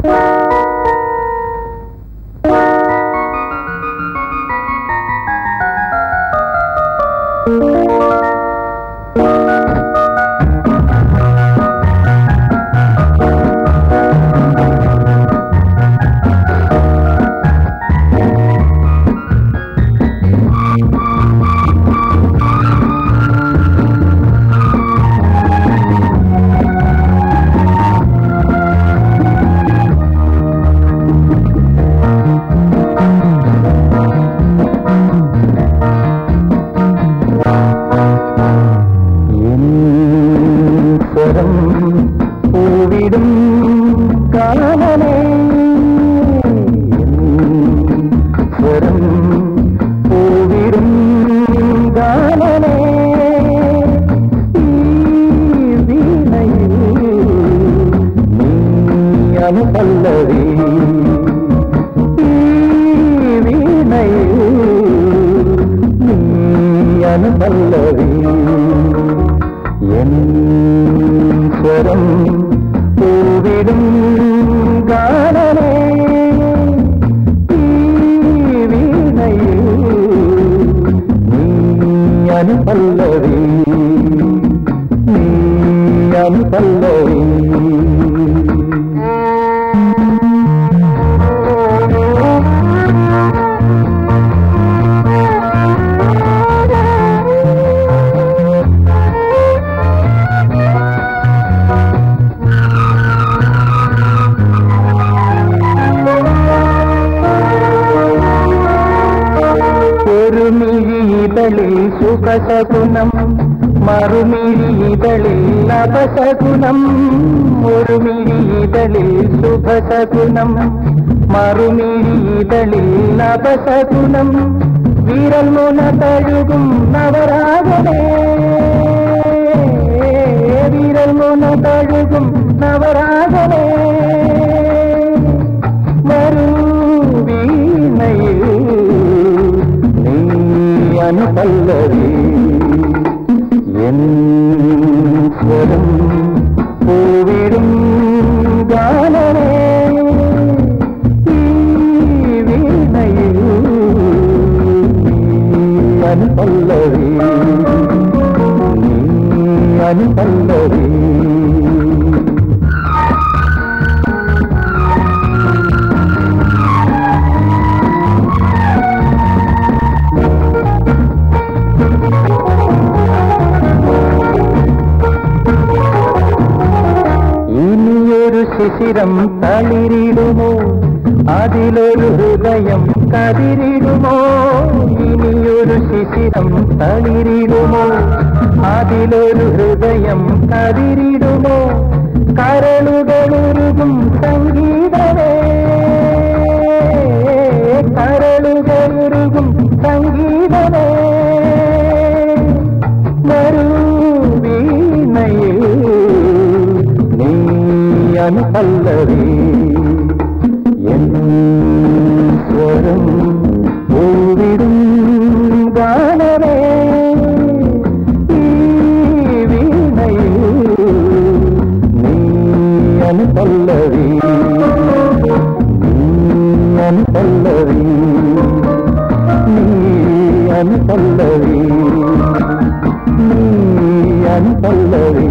സ്വരം പൂവിടും കാലനേ സ്വരം പൂവിടും ഗാനനേ ഈ വീണയിൽ നീ അനുപല്ലവി ഈ വീണയിൽ നീ അനുപല്ലവി എൻ സ്വരം പൂവിടും ഗാനനേ ഈ വീണയിൽ നീ അനുപല്ലവി നീ അനുപല്ലവി ഒരു മിഴിതളിൽ സുഖസഗുണം മറുമിഴിതളിൽ അപസഗുണം ഒരു മിഴിതളിൽ സുഖസഗുണം മറുമിഴിതളിൽ അപസഗുണം വിരൽ മുന തഴുകും നവരാഗമേ വിരൽ മുന തഴുകും നവരാഗമേ വരൂ വീണയിൽ നീ അനുപല്ലവി എൻ സ്വരം പൂവിടും ഗാനമേ ഈ വീണയിൽ നീ അനുപല്ലവി നീ അനുപല്ലവി ഇനിയൊരു ശിശിരം തളിരിടുമോ അതിലൊരു ഹൃദയം കതിരിടുമോ ഇനിയൊരു ശിശിരം തളിരിടുമോ അതിലൊരു ഹൃദയം കതിരിടുമോ കരളുകളുരുകും സംഗീതമേ കരളുകളുരുകും സംഗീതമേ വരൂ വീണയിൽ നീ അനുപല്ലവി എൻ സ്വരം പൂവിടും ഗാനമേ ഈ വീണയിൽ നീ അനുപല്ലവി നീ അനുപല്ലവി നീ അനുപല്ലവി നീ അനുപല്ലവി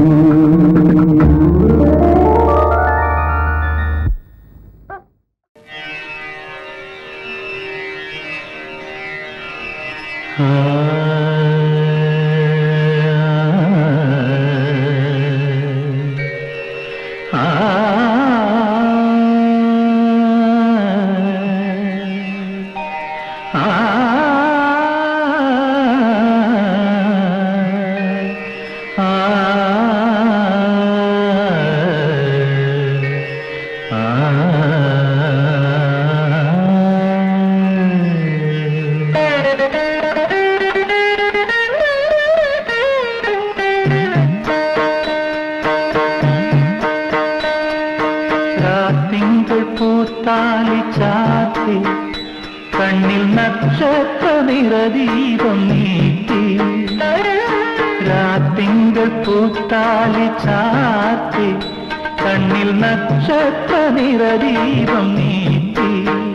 തിങ്കൾ പൂത്താലി ചാത്തി കണ്ണിൽ നക്ഷത്ര നിറദീപം നീട്ടി രാത്തിങ്കൾ പൂത്താലി ചാത്തി കണ്ണിൽ നക്ഷത്ര നിറദീപം നീട്ടി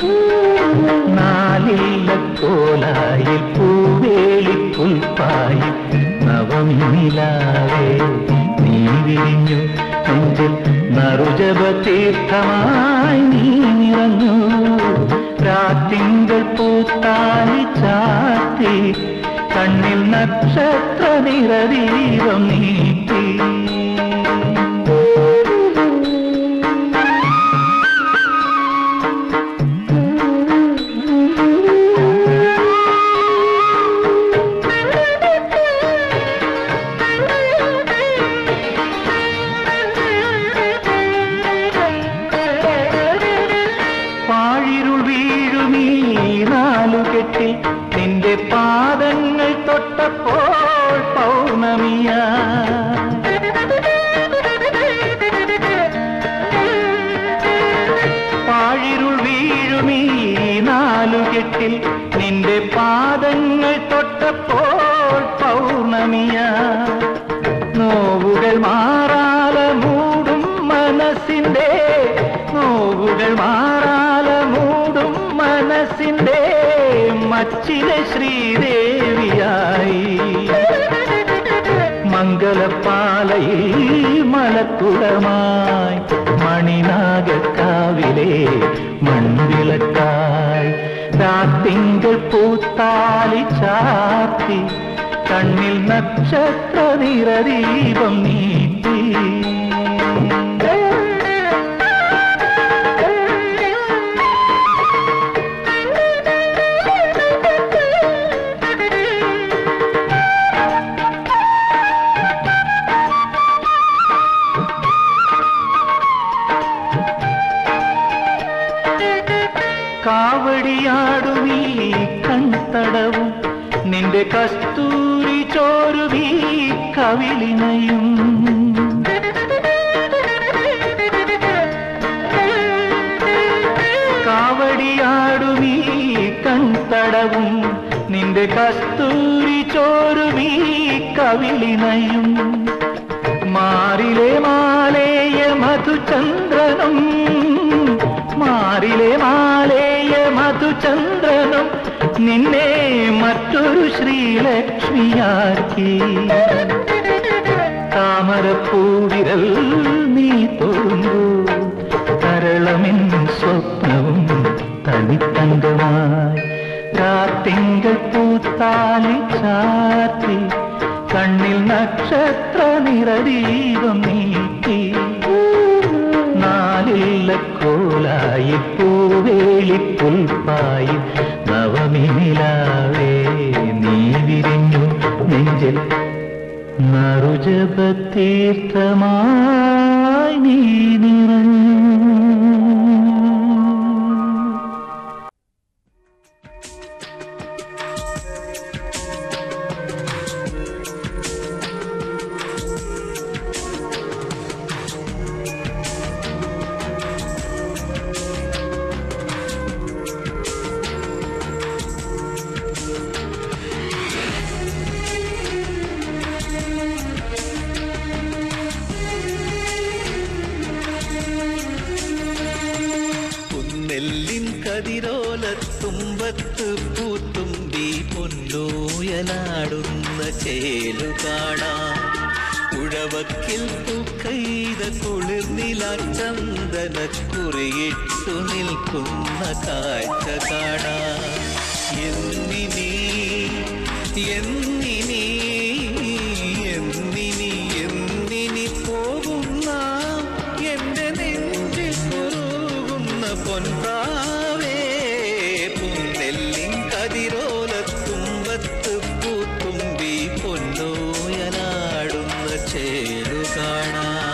നാലില്ല കോലായി പൂവേലി പുൽപ്പായി നവമിലാവേ നീ വിരിഞ്ഞു നെഞ്ചിൽ നറുജപ തീർത്ഥമായി നീ നിറഞ്ഞു രാത്തിങ്കൾ പൂത്താലി ചാത്തി കണ്ണിൽ നക്ഷത്ര നിറദീപം നീട്ടി പാഴിരുൾ വീഴുമീ നാലുകെട്ടിൽ നിന്റെ പാദങ്ങൾ തൊട്ടപ്പോൾ പൗർണമിയ പാഴിരുൾ വീഴുമീ നാലുകെട്ടിൽ നിന്റെ പാദങ്ങൾ തൊട്ടപ്പോൾ പൗർണമിയ നോവുകൾ മാറാല മൂടും മനസ്സിന്റെ നോവുകൾ മാറാല മൂടും മനസ്സിന്റെ മച്ചിലെ ശ്രീദേവിയായി മംഗലപ്പാലയിൽ മലക്കുടമായി മണിനാഗക്കാവിലെ മൺവിളക്കായി രാത്തിങ്കൾ പൂത്താലി ചാത്തി കണ്ണിൽ നക്ഷത്ര നിറദീപം നീട്ടി കാവടിയാടുമീ കൺതടവും നിന്റെ കസ്തൂരി ചോരുമീ കവിളിനയും കാവടിയാടുമീ കൺതടവും നിന്റെ കസ്തൂരി ചോരുമീ കവിളിനയും മാറിലെ മാലേയ മധുചന്ദ്രനും മാറിലെ മാലേയ മധുചന്ദ്രനും നിന്നെ മറ്റൊരു ശ്രീലക്ഷ്മിയാക്കി താമരപ്പൂവിരൽ നീ തൊഴുമ്പൂ കരളമിൻ സ്വപ്നവും തനിത്തങ്കമായി കാത്തിങ്കൾ പൂത്താലി ചാത്തി കണ്ണിൽ നക്ഷത്ര നിറദീപം നീട്ടി നാലില്ല കോലായി പൂവേലി പുൽപ്പായി നവമി നിലാവേ നീ വിരിഞ്ഞു നെഞ്ചിൽ നറുജപ തീർത്ഥമായി നീ നിറഞ്ഞു കുന്നെല്ലിൻ കതിരോലത്തുമ്പത്ത് പൂത്തുമ്പി പൊന്നൂയലാടുന്ന ചേലു കാണാം ഉഴവക്കിൽ പൂക്കൈത കുളിർനില ചന്ദന കുറിയിട്ടു നിൽക്കുന്ന കാഴ്ച കാണാം എന്നിനി എന്നിനി എന്നിനി എന്നിനി പോകുന്ന എന്റെ നെഞ്ചിൽ കുറുകുന്ന പൊൻപ്രാവേ പുന്നെല്ലിൻ കതിരോലത്തുമ്പത്ത് പൂത്തുമ്പി പൊന്നോയലാടുന്ന ചേരു കാണാം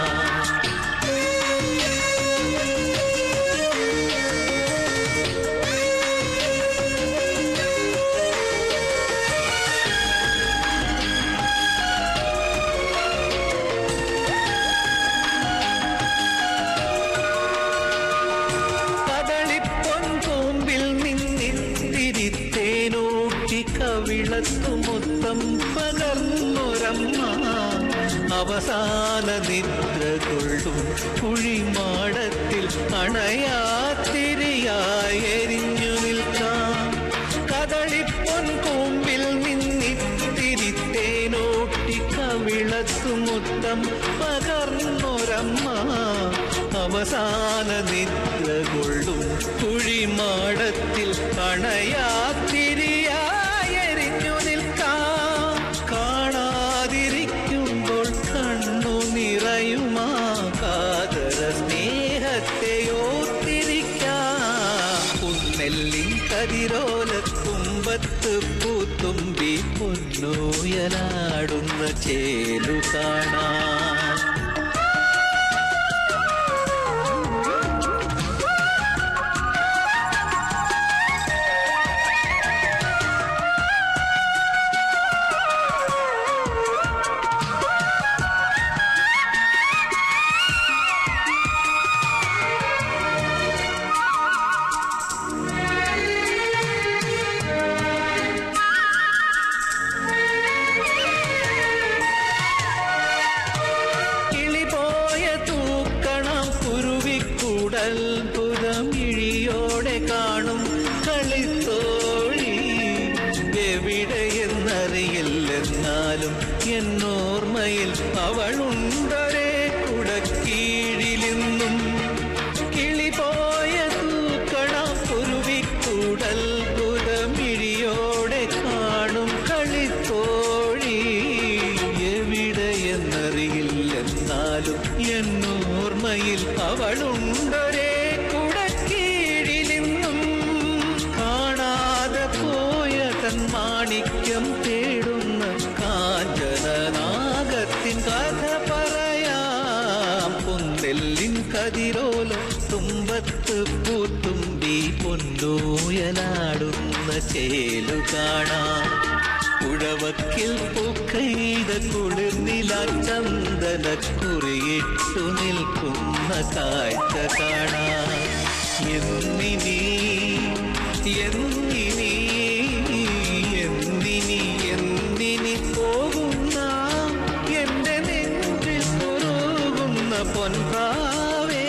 കദളിപ്പൊൻകൂമ്പിൽ നിന്നിത്തിരി തേനൂട്ടി കവിളത്തു മൊത്തം പകർന്നൊരമ്മ അവസാന നിദ്ര കൊള്ളും കുഴിമാടത്തിൽ അണയാത്തിരിയായി എരിഞ്ഞു നിൽക്കാം കദളിപ്പൊൻ കൂമ്പിൽ നിന്നിത്തിരി തേനോട്ടി കവിളത്തു മുത്തം പകർന്നൊരമ്മ അവസാന നിദ്ര കൊള്ളും കുഴിമാടത്തിൽ അണയാത്തിരിയായി എരിഞ്ഞു നിൽക്കാം കാണാതിരിക്കുമ്പോൾ കണ്ണു നിറയുമാ കാതര സ്നേഹത്തെ ഓത്തിരിക്കാം പുന്നെല്ലിൻ കതിരോല കുമ്പത്ത് പൂത്തുമ്പി പൊന്നൂയലാടുന്ന ചേലു കാണാം കിളി പോയ തൂക്കണം കുരുവിക്കൂടൽപുരം ഇഴിയോടെ കാണും കളിത്തോഴി എവിടെയെന്നറിയില്ലെന്നാലും എന്നോർമ്മയിൽ അവളുണ്ടൊരേ കുടക്കീഴിലിന്നും കിളി പോയ തൂക്കണം കുരുവിക്കൂടൽപുരം ഇഴിയോടെ കാണും കളിത്തോഴി എവിടെയെന്നറിയില്ലെന്നാലും എന്നോർമ്മയിൽ അവളുണ്ടൊരേ കുടക്കീഴിലിന്നും കാണാതെ പോയ തൻ മാണിക്യം തേടുന്ന കാഞ്ചനനാഗത്തിൻ കഥ പറയാം പൊന്നെല്ലിൻ കതിരോല തുമ്പത്ത് പൂത്തുമ്പി പൊന്നൂയലാടുന്ന ചേലു കാണാം ഉഴവക്കിൽ പൂക്കെയ്ത കുളിർനില ചന്ദന കുറിയിട്ടു നിൽക്കുന്ന കാഴ്ച കാണാം എന്നിനി എന്നിനി എന്തിനി എന്തിനി പോകുന്ന എന്റെ നെഞ്ചിൽ കുറുകുന്ന പൊൻപ്രാവേ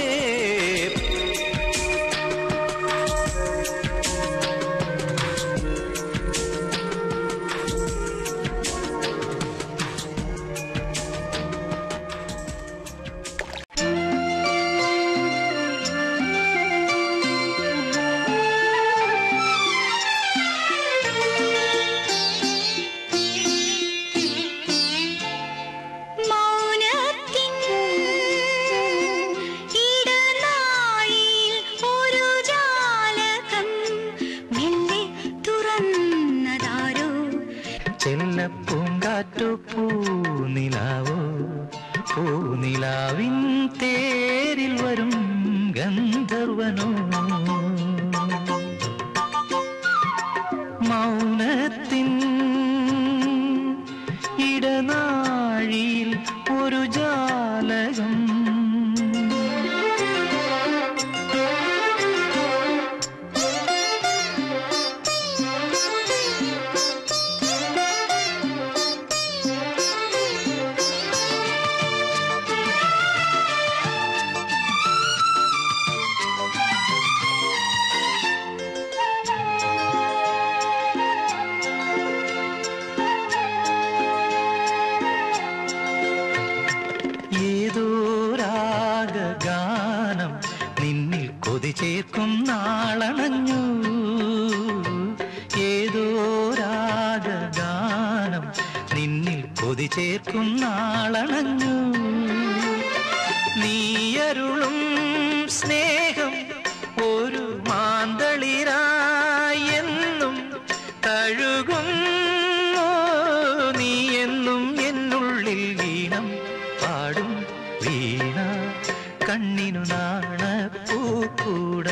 മൗനത്തിൻ ഇടനാഴിയിൽ ഒരു ജാലകം മെല്ലെ തുറന്നതാരോ ചെല്ലപ്പൂങ്കാറ്റു പൂനിലാവോ പൂനിലാവിൻ തേരിൽ വരും ഗന്ധർവനോ മൗനത്തിൻ ഇടനാഴിയിൽ ഒരു ജാലകം ഏതോ രാഗഗാനം നിന്നിൽ കൊതി ചേർക്കും നാളണഞ്ഞു ഏതോ രാഗഗാനം നിന്നിൽ കൊതി ചേർക്കും നാളണഞ്ഞു നീയരുളും സ്നേഹം ഒരു മാന്തളിരായി എന്നും തഴുകുന്നു നീ എന്നും എന്നുള്ളിൽ വീണം പാടും വീണ കണ്ണിനു നാണ പൂക്കൂട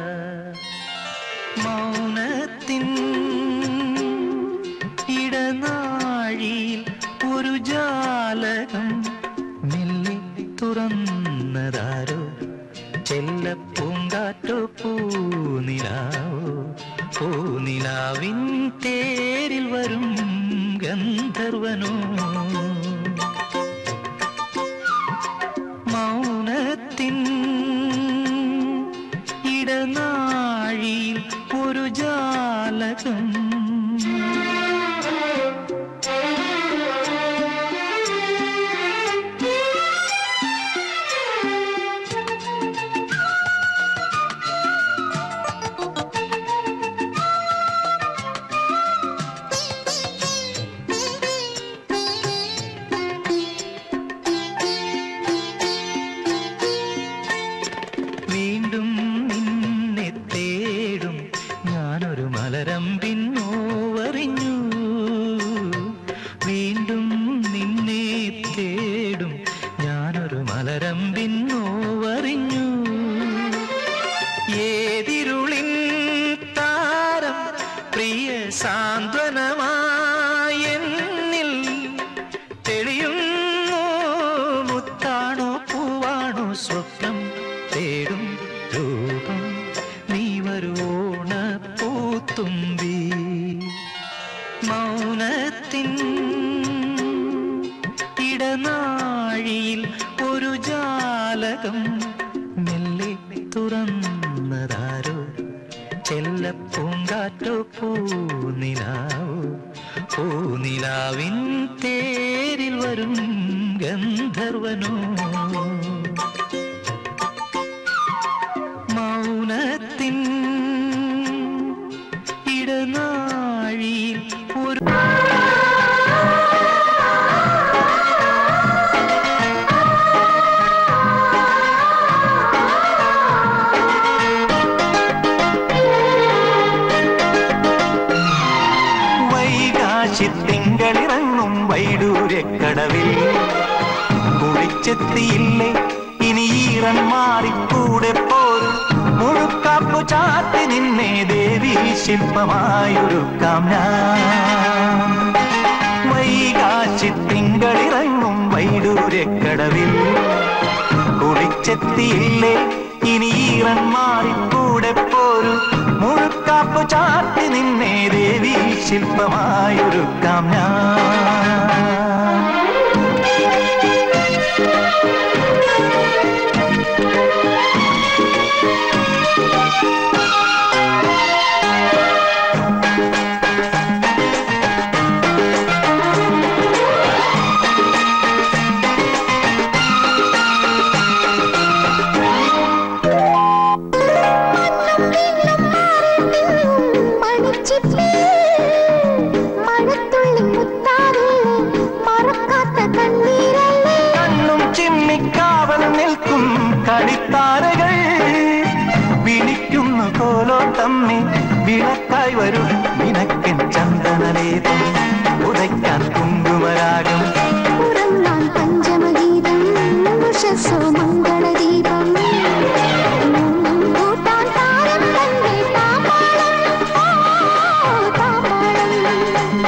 മൗനത്തിൻ ഇടനാഴിയിൽ ഒരു ജാലകം മെല്ലെ തുറന്നതാരോ ചെല്ലപ്പൂങ്കാറ്റോ പൂനിലാവോ പൂനിലാവിൻ തേരിൽ വരും ഗന്ധർവനോ മൗനത്തിൻ ഇടനാഴിയിൽ ഒരു ജാലകം വീണ്ടും നിന്നെ തേടും ഞാനൊരു മലരമ്പിൻ നോവറിഞ്ഞു വീണ്ടും നിന്നെ തേടും ഞാനൊരു മലരമ്പിൻ നോവറിഞ്ഞു ഏതിരുളിൻ താരം പ്രിയ സാന്ത്വനമായെന്നിൽ തെളിയുന്നു മുത്താണോ പൂവാണോ സ്വപ്നം തേടും രൂപം നീ വരുവോണ പൂത്തുമ്പി മൗനത്തിൻ ഇടനാഴിയിൽ ഒരു ജാലകം മെല്ലെ തുറന്നതാരോ ചെല്ലപ്പൂങ്കാറ്റോ പൂനിലാവോ പൂനിലാവിൻ തേരിൽ വരും ഗന്ധർവനോ മൗനത്തിൻ ഇടനാഴിയിൽ ഒരു വൈകാശി തിങ്കളിറങ്ങും വൈഡൂര്യക്കടവിൽ കുളിച്ചെത്തിയില്ലേ ഇനി ഈറൻ മാറിക്കൂടെ പോരും മുഴുക്കാപ്പു ചാത്തി നിന്നെ ദേവി ശില്പമായൊരുക്കാം ഞാൻ വൈകാശി തിങ്കളിറങ്ങും വൈഡൂര്യക്കടവിൽ കുളിച്ചെത്തിയില്ലേ ഇനി ഈറൻ മാറിക്കൂടെ പോരും മുഴുക്കാപ്പു ചാത്തി നിന്നെ ദേവി ശില്പമായൊരുക്കാം ഞാൻ മണിച്ചിപ്പി മഴത്തുള്ളി മുത്താതെ മറക്കാത്ത കണ്ണീരല്ലേ കണ്ണും ചിമ്മിക്കാവൽ നിൽക്കും കളിത്താരകൾ വിളിക്കുന്നു കോലോ തമ്മി വിളക്കായി വരും നിനക്കൻ ചന്ദനലേതം ഉദയ്ക്കാൻ കുങ്കുമരാഗം ഉറങ്ങാൻ പഞ്ചമഗീതം ഉഷസ്സോ മംഗളദീപം കൂട്ടാൻ താരം തന്നെ താമ്പാളം ഓ താമ്പാളം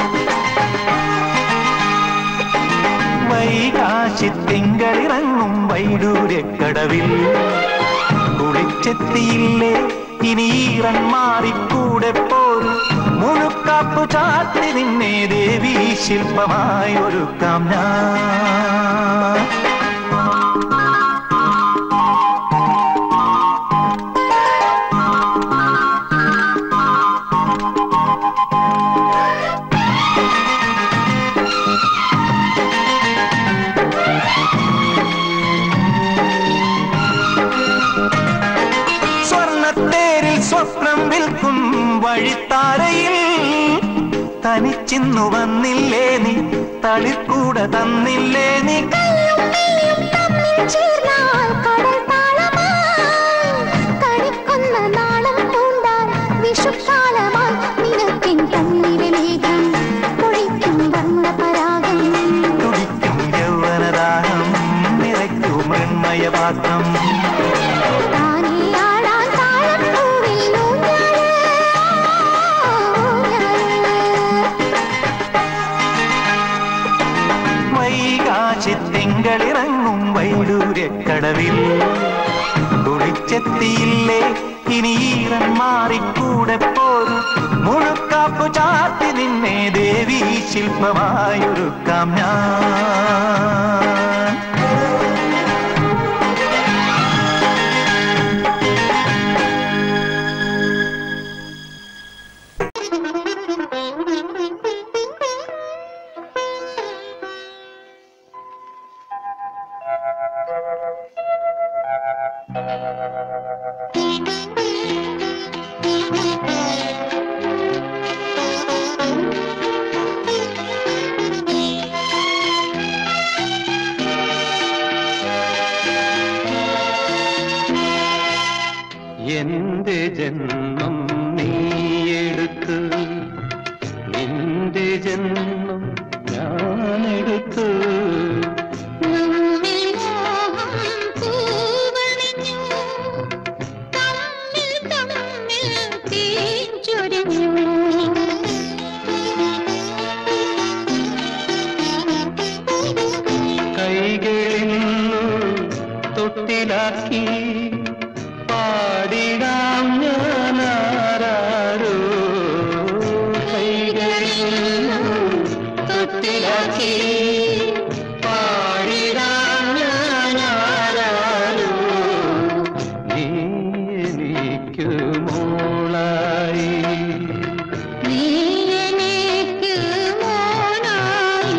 വൈകാശി തിങ്കളിറങ്ങും വൈഡൂര്യക്കടവിൽ കുളിച്ചെത്തിയില്ലേ ഇനി ഈറൻ മാറിക്കൂടെ പോരും മുഴുക്കാപ്പു ചാത്തി നിന്നെ ദേവി ശില്പമായി ഒരുക്കാം ഞാൻ സ്വർണത്തേരിൽ സ്വപ്നം വിൽക്കും വഴിത്താരയിൽ തനിച്ചിന്നു വന്നില്ലേ നീ തളിർക്കൂട തന്നില്ലേ നീ ചേർന്നാൽ കടൽ താളമായി കണിക്കുന്ന നാളം പൂണ്ടാൽ വിഷുക്കാലമായി നിനക്കിൻ കണ്ണിലെ മേഘം പൊഴിക്കും വർണ്ണ പരാഗം തുടിക്കും യൗവനദാഹം നിറയ്ക്കും മൃണ്മയപാത്രം താനേ ആടാൻ താഴപ്പൂവിൽ ഊഞ്ഞാല്, ഊഞ്ഞാല്. വൈകാശി തിങ്കളിറങ്ങും വൈഡൂര്യക്കടവിൽ കുളിച്ചെത്തിയില്ലേ ഇനി ഈറൻ മാറിക്കൂടെ പോരും മുഴുക്കാപ്പു ചാത്തി നിന്നെ ദേവി ശില്പമായൊരുക്കാം ഞാൻ എന്റെ ജന്മം നീയെടുത്ത് നിന്റെ ജന്മം ഞാനെടുത്ത് നമ്മിൽ മോഹം പൂവണിഞ്ഞു തമ്മിൽ തമ്മിൽ തീഞ്ചൊരിഞ്ഞു കൈകളിന്നു തൊട്ടിലാക്കി പാടിടാം ഞാനാരോ കൈകളിന്നു തൊട്ടിലാക്കി പാടിടാം ഞാനാരോ നീ എനിക്ക് മോളായി നീ എനിക്ക് മോനായി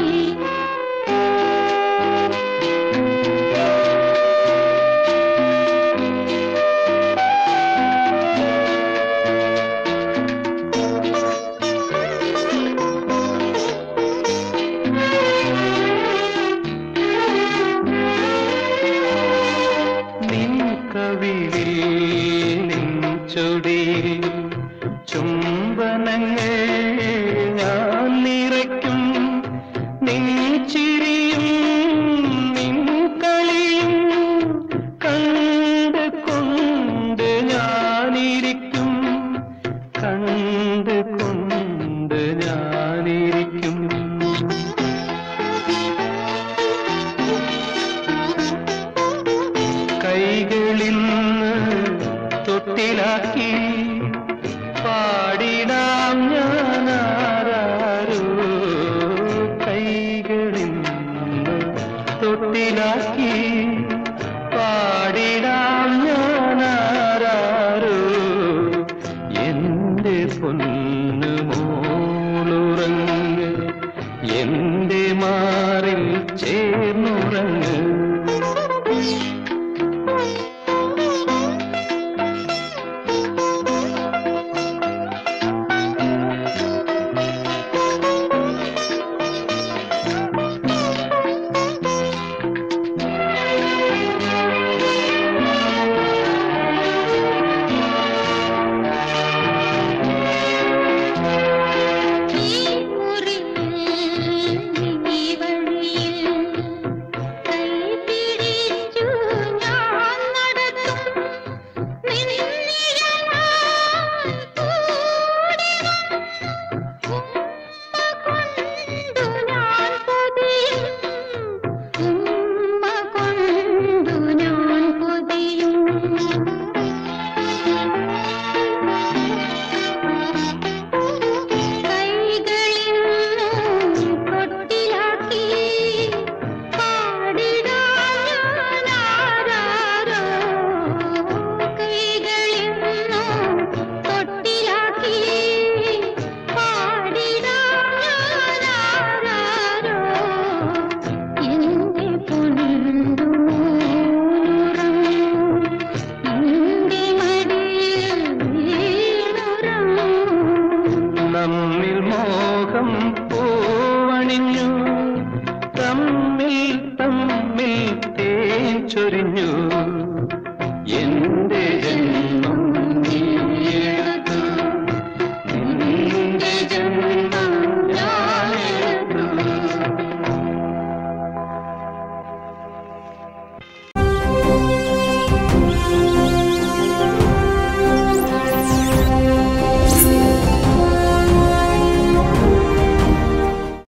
നിൻ കവിളിൽ നിൻ ചൊടിയിൽ ചുംബനങ്ങൾ ഞാൻ നിറയ്ക്കും നിൻ ചിരിയും നിൻ കളിയും കണ്ട് കൊണ്ട് ഞാനിരിക്കും കണ്ട് കൊണ്ട് ഞാനിരിക്കും കൈകളിൽ തൊട്ടിലാക്കി പാടിടാം ഞാനാരോ കൈകളിൽ തൊട്ടിലാക്കി പാടിടാം ഞാനാരോ എന്റെ പൊന്നു മോളുറങ്ങ് എന്റെ മാറിൽ ചേർന്നുറങ്ങ് ഈ മുറിയിൽ ഈ വഴിയിൽ കൈ പിടിച്ചു ഞാൻ നടക്കും നിന്നിഴലായി കൂടി ഉമ്മ കൊണ്ടു ഞാൻ പൊതിയും ഉമ്മ കൊണ്ടു ഞാൻ പൊതിയും കൈകളിൽ കൊട്ടിലാക്കി പാടിടാൻ ഞാനാരോ കൈകളിൽ തൊട്ടിലാക്കി പാടിടാൻ ഞാനാരോ എന്റെ പൊന്നുറങ്ങും എന്റെ മടിയിൽ വീണുറങ്ങും നമ്മിൽ മോഹം പൂവണിഞ്ഞു തമ്മിൽ തമ്മിൽ തേൻ ചൊരിഞ്ഞു എന്റെ ജന്മം